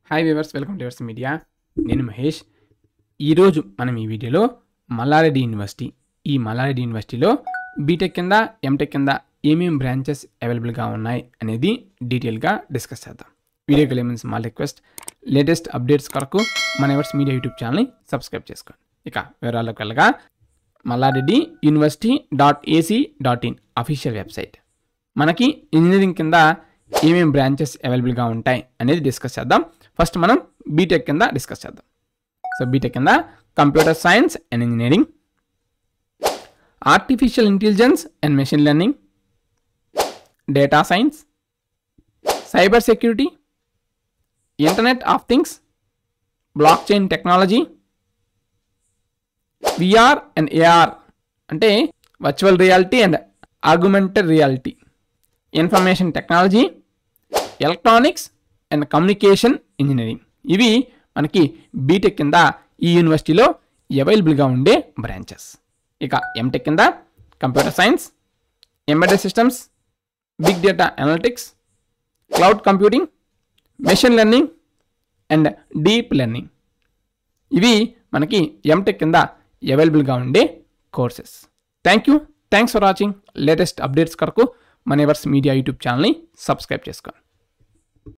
hi viewers welcome to yours media నేను మహేష్ ఈరోజు మనం ఈ వీడియోలో మల్లారెడ్డి యూనివర్సిటీ ఈ మల్లారెడ్డి యూనివర్సిటీలో బీటెక్ కింద ఎంటెక్ కింద ఏమేం బ్రాంచెస్ అవైలబుల్గా ఉన్నాయి అనేది డీటెయిల్గా డిస్కస్ చేద్దాం వీడియోకి వెళ్ళే ముందు స్మాల్ రిక్వెస్ట్ లేటెస్ట్ అప్డేట్స్ కొరకు మన ఎవర్స్ మీడియా యూట్యూబ్ ఛానల్ని సబ్స్క్రైబ్ చేసుకోండి ఇక వివరాల్లోకి వెళ్ళగా Malla Reddy university dot AC dot in official website మనకి ఇంజనీరింగ్ కింద ఏమేమి బ్రాంచెస్ అవైలబుల్గా ఉంటాయి అనేది డిస్కస్ చేద్దాం ఫస్ట్ మనం బీటెక్ కింద డిస్కస్ చేద్దాం సో బీటెక్ కింద computer science and engineering artificial intelligence and machine learning data science cyber security internet of things blockchain technology VR and AR అంటే virtual reality and augmented reality information technology electronics and communication engineering ఇవి మనకి BTech కింద ఈ యూనివర్సిటీలో అవైలబుల్గా ఉండే branches ఇక MTech కింద computer science embedded systems big data analytics cloud computing machine learning and deep learning ఇవి మనకి ఎంటెక్ కింద అవైలబుల్గా ఉండే courses thank you thanks for watching latest updates కొరకు మన ఎవర్స్ మీడియా యూట్యూబ్ ఛానల్ని సబ్స్క్రైబ్ చేసుకోండి